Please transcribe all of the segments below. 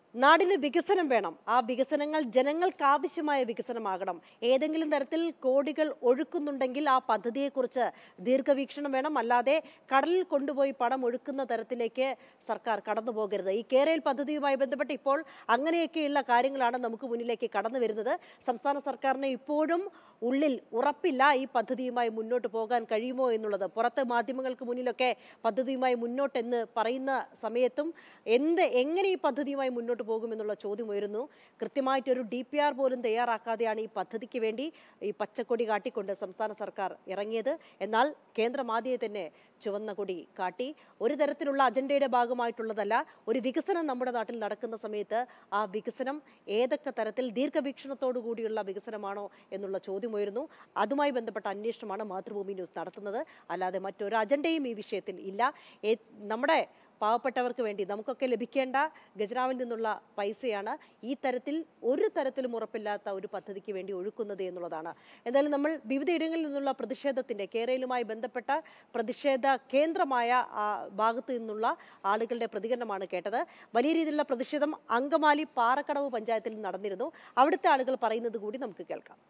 നാടിന് വികസനം വേണം ആ വികസനങ്ങൾ ജനങ്ങൾക്ക് ആവശ്യമായ വികസനമാകണം ഏതെങ്കിലും തരത്തിൽ കോടികൾ ഒഴുക്കുന്നുണ്ടെങ്കിൽ ആ പദ്ധതിയെക്കുറിച്ച് ദീർഘവീക്ഷണം വേണം അല്ലാതെ കടലിൽ കൊണ്ടുപോയി പണം ഒഴുക്കുന്ന തരത്തിലേക്ക് സർക്കാർ കടന്നു പോകരുത് ഈ കേരയിൽ പദ്ധതിയുമായി ബന്ധപ്പെട്ട് ഇപ്പോൾ അങ്ങനെയൊക്കെയുള്ള കാര്യങ്ങളാണ് നമുക്ക് മുന്നിലേക്ക് കടന്നു വരുന്നത് സംസ്ഥാന സർക്കാരിന് ഇപ്പോഴും ഉള്ളിൽ ഉറപ്പില്ല ഈ പദ്ധതിയുമായി മുന്നോട്ട് പോകാൻ കഴിയുമോ എന്നുള്ളത് പുറത്ത് മാധ്യമങ്ങൾക്ക് മുന്നിലൊക്കെ പദ്ധതിയുമായി മുന്നോട്ടെന്ന് പറയുന്ന സമയത്തും എന്ത് എങ്ങനെ ഈ പദ്ധതിയുമായി മുന്നോട്ട് പോകുമെന്നുള്ള ചോദ്യം ഉയരുന്നു കൃത്യമായിട്ടൊരു ഡി പി ആർ പോലും തയ്യാറാക്കാതെയാണ് ഈ പദ്ധതിക്ക് വേണ്ടി ഈ പച്ചക്കൊടി കാട്ടിക്കൊണ്ട് സംസ്ഥാന സർക്കാർ ഇറങ്ങിയത് എന്നാൽ കേന്ദ്രം ആദ്യമേ തന്നെ ചുവന്ന കൊടി കാട്ടി ഒരു തരത്തിലുള്ള അജണ്ടയുടെ ഭാഗമായിട്ടുള്ളതല്ല ഒരു വികസനം നമ്മുടെ നാട്ടിൽ നടക്കുന്ന സമയത്ത് ആ വികസനം ഏതൊക്കെ തരത്തിൽ ദീർഘവീക്ഷണത്തോടു കൂടിയുള്ള വികസനമാണോ എന്നുള്ള ചോദ്യം ഉയരുന്നു അതുമായി ബന്ധപ്പെട്ട അന്വേഷണമാണ് മാതൃഭൂമി ന്യൂസ് നടത്തുന്നത് അല്ലാതെ മറ്റൊരു അജണ്ടയും ഈ വിഷയത്തിൽ ഇല്ല ഏ- നമ്മുടെ പാവപ്പെട്ടവർക്ക് വേണ്ടി നമുക്കൊക്കെ ലഭിക്കേണ്ട ഖജനാവിൽ നിന്നുള്ള പൈസയാണ് ഈ തരത്തിൽ ഒരു തരത്തിലും ഉറപ്പില്ലാത്ത ഒരു പദ്ധതിക്ക് വേണ്ടി ഒഴുക്കുന്നത് എന്നുള്ളതാണ് എന്തായാലും നമ്മൾ വിവിധയിടങ്ങളിൽ നിന്നുള്ള പ്രതിഷേധത്തിന്റെ കേരളവുമായി ബന്ധപ്പെട്ട പ്രതിഷേധ കേന്ദ്രമായ ആ ഭാഗത്തു നിന്നുള്ള ആളുകളുടെ പ്രതികരണമാണ് കേട്ടത് വലിയ രീതിയിലുള്ള പ്രതിഷേധം അങ്കമാലി പാറക്കടവ് പഞ്ചായത്തിൽ നടന്നിരുന്നു അവിടുത്തെ ആളുകൾ പറയുന്നത് കൂടി നമുക്ക് കേൾക്കാം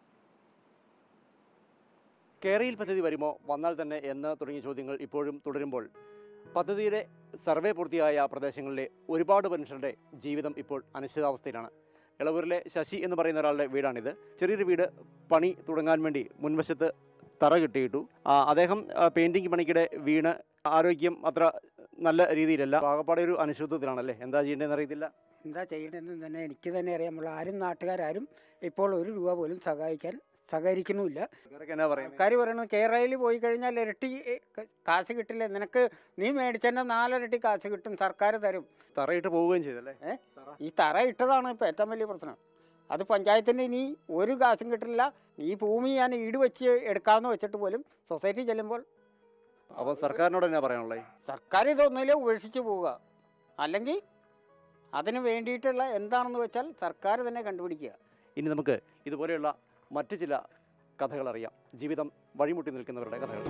കേരയിൽ പദ്ധതി വരുമോ വന്നാൽ തന്നെ എന്ന് തുടങ്ങിയ ചോദ്യങ്ങൾ ഇപ്പോഴും തുടരുമ്പോൾ പദ്ധതിയുടെ സർവേ പൂർത്തിയായ പ്രദേശങ്ങളിലെ ഒരുപാട് മനുഷ്യരുടെ ജീവിതം ഇപ്പോൾ അനിശ്ചിതാവസ്ഥയിലാണ് ഇളവൂരിലെ ശശി എന്ന് പറയുന്ന ഒരാളുടെ വീടാണിത് ചെറിയൊരു വീട് പണി തുടങ്ങാൻ വേണ്ടി മുൻവശത്ത് തറ കിട്ടിയിട്ടു ആ, അദ്ദേഹം ആ, പെയിന്റിംഗ് പണിക്കിടെ വീണ് ആരോഗ്യം അത്ര നല്ല രീതിയിലല്ല ആകപ്പാടെ ഒരു അനിശ്ചിതത്വത്തിലാണല്ലേ എന്താ ചെയ്യേണ്ടതെന്ന് അറിയത്തില്ല എന്താ ചെയ്യേണ്ടതെന്ന് തന്നെ എനിക്ക് തന്നെ അറിയാമുള്ള ആരും നാട്ടുകാരും ഇപ്പോൾ ഒരു രൂപ പോലും സഹായിക്കാൻ സഹകരിക്കുന്നുമില്ല ഇവരൊക്കെ എന്നാ പറയുന്നത് ആൾക്കാർ പറയണത് കേരളയിൽ പോയി കഴിഞ്ഞാൽ ഇരട്ടി ഏ, ക- കാശ് കിട്ടില്ല നിനക്ക് നീ മേടിച്ചതിൻ്റെ നാലിരട്ടി കാശ് കിട്ടും സർക്കാർ തരും തറയിട്ട് പോവുകയും ചെയ്തല്ലേ ഏ? തറ ഈ തറ ഇട്ടതാണ് ഇപ്പോൾ ഏറ്റവും വലിയ പ്രശ്നം അത് പഞ്ചായത്തിന് ഇനി ഒരു കാശും കിട്ടില്ല ഈ ഭൂമി ഞാൻ ഈട് വെച്ച് എടുക്കാമെന്ന് വെച്ചിട്ട് പോലും സൊസൈറ്റി ചെല്ലുമ്പോൾ അപ്പോൾ സർക്കാരിനോട് എന്നാ പറയാനുള്ളത് സർക്കാർ ഇതൊന്നുമില്ല ഉപേക്ഷിച്ച് പോവുക അല്ലെങ്കിൽ അതിന് വേണ്ടിയിട്ടുള്ള എന്താണെന്ന് വെച്ചാൽ സർക്കാർ തന്നെ കണ്ടുപിടിക്കുക ഇനി നമുക്ക് ഇതുപോലെയുള്ള മറ്റു ചില കഥകൾ അറിയാം ജീവിതം വഴിമുട്ടി നിൽക്കുന്നവരുടെ കഥകൾ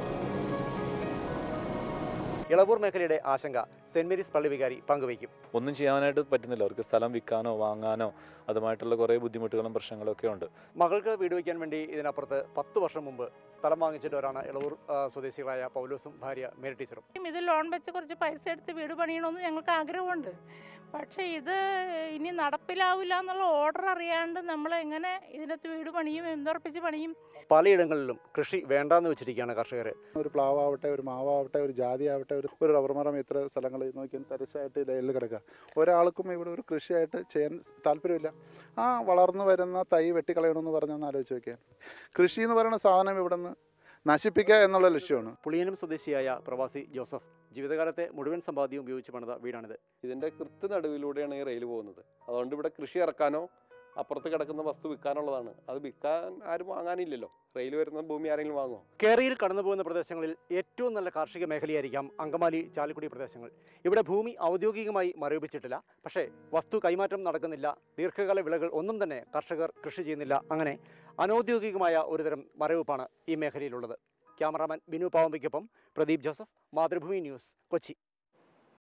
ഇളവൂർ മേഖലയുടെ ആശങ്ക സെന്റ് മേരീസ് പള്ളി വികാരി പങ്കുവയ്ക്കും ഒന്നും ചെയ്യാനായിട്ട് പറ്റുന്നില്ല അവർക്ക് സ്ഥലം വിൽക്കാനോ വാങ്ങാനോ അതുമായിട്ടുള്ള കുറേ ബുദ്ധിമുട്ടുകളും പ്രശ്നങ്ങളും ഒക്കെ ഉണ്ട് മകൾക്ക് വീട് വയ്ക്കാൻ വേണ്ടി ഇതിനപ്പുറത്ത് പത്ത് വർഷം മുമ്പ് സ്ഥലം വാങ്ങിച്ചിട്ടവരാണ് ഇളവൂർ ആ, സ്വദേശികളായ പൗലോസും ഭാര്യ മേരി ടീച്ചറും ഇത് ലോൺ വെച്ച് കുറച്ച് പൈസ എടുത്ത് വീട് പണിയണമെന്ന് ഞങ്ങൾക്ക് ആഗ്രഹമുണ്ട് പക്ഷേ ഇത് ഇനി നടപ്പിലാവില്ല എന്നുള്ള ഓർഡർ അറിയാണ്ട് നമ്മൾ എങ്ങനെ ഇതിനകത്ത് വീട് പണിയും എന്തുറപ്പിച്ച് പണിയും പലയിടങ്ങളിലും കൃഷി വേണ്ടാന്ന് വെച്ചിരിക്കുകയാണ് കർഷകർ ഒരു പ്ലാവാവട്ടെ ഒരു മാവാവട്ടെ ഒരു ജാതി ആവട്ടെ ഒരു ഒരു റബ്ബർ മരം ഇത്ര സ്ഥലങ്ങൾ നോക്കിയാൽ തരിശായിട്ട് ലൈനിൽ കിടക്കുക ഒരാൾക്കും ഇവിടെ ഒരു കൃഷിയായിട്ട് ചെയ്യാൻ താല്പര്യമില്ല ആ വളർന്നു വരുന്ന തൈ വെട്ടിക്കളയണമെന്ന് പറഞ്ഞൊന്ന് ആലോചിച്ച് നോക്കിയാൽ കൃഷി എന്ന് പറയുന്ന സാധനം ഇവിടെ നിന്ന് നശിപ്പിക്കുക എന്നുള്ള ലക്ഷ്യമാണ് പുളിയനും സ്വദേശിയായ പ്രവാസി ജോസഫ് ജീവിതകാലത്തെ മുഴുവൻ സമ്പാദ്യം ഉപയോഗിച്ച് പണിത വീടാണിത് ഇതിൻ്റെ കൃത്യ നടുവിലൂടെയാണ് ഈ റെയിൽ പോകുന്നത് അതുകൊണ്ട് ഇവിടെ കൃഷി ഇറക്കാനോ അപ്പുറത്ത് കിടക്കുന്ന വസ്തു വിൽക്കാനുള്ളതാണ് അത് വിൽക്കാൻ ആരും വാങ്ങാനില്ലല്ലോ റെയിൽ വരുന്ന ഭൂമി ആരെങ്കിലും വാങ്ങുമോ കേരളയിൽ കടന്നു പോകുന്ന പ്രദേശങ്ങളിൽ ഏറ്റവും നല്ല കാർഷിക മേഖലയായിരിക്കാം അങ്കമാലി ചാലക്കുടി പ്രദേശങ്ങൾ ഇവിടെ ഭൂമി ഔദ്യോഗികമായി മരവിപ്പിച്ചിട്ടില്ല പക്ഷേ വസ്തു കൈമാറ്റം നടക്കുന്നില്ല ദീർഘകാല വിളകൾ ഒന്നും തന്നെ കർഷകർ കൃഷി ചെയ്യുന്നില്ല അങ്ങനെ അനൗദ്യോഗികമായ ഒരുതരം മരവിപ്പാണ് ഈ മേഖലയിലുള്ളത് ക്യാമറാമാൻ ബിനു പാവമ്പയ്ക്കൊപ്പം പ്രദീപ് ജോസഫ് മാതൃഭൂമി ന്യൂസ് കൊച്ചി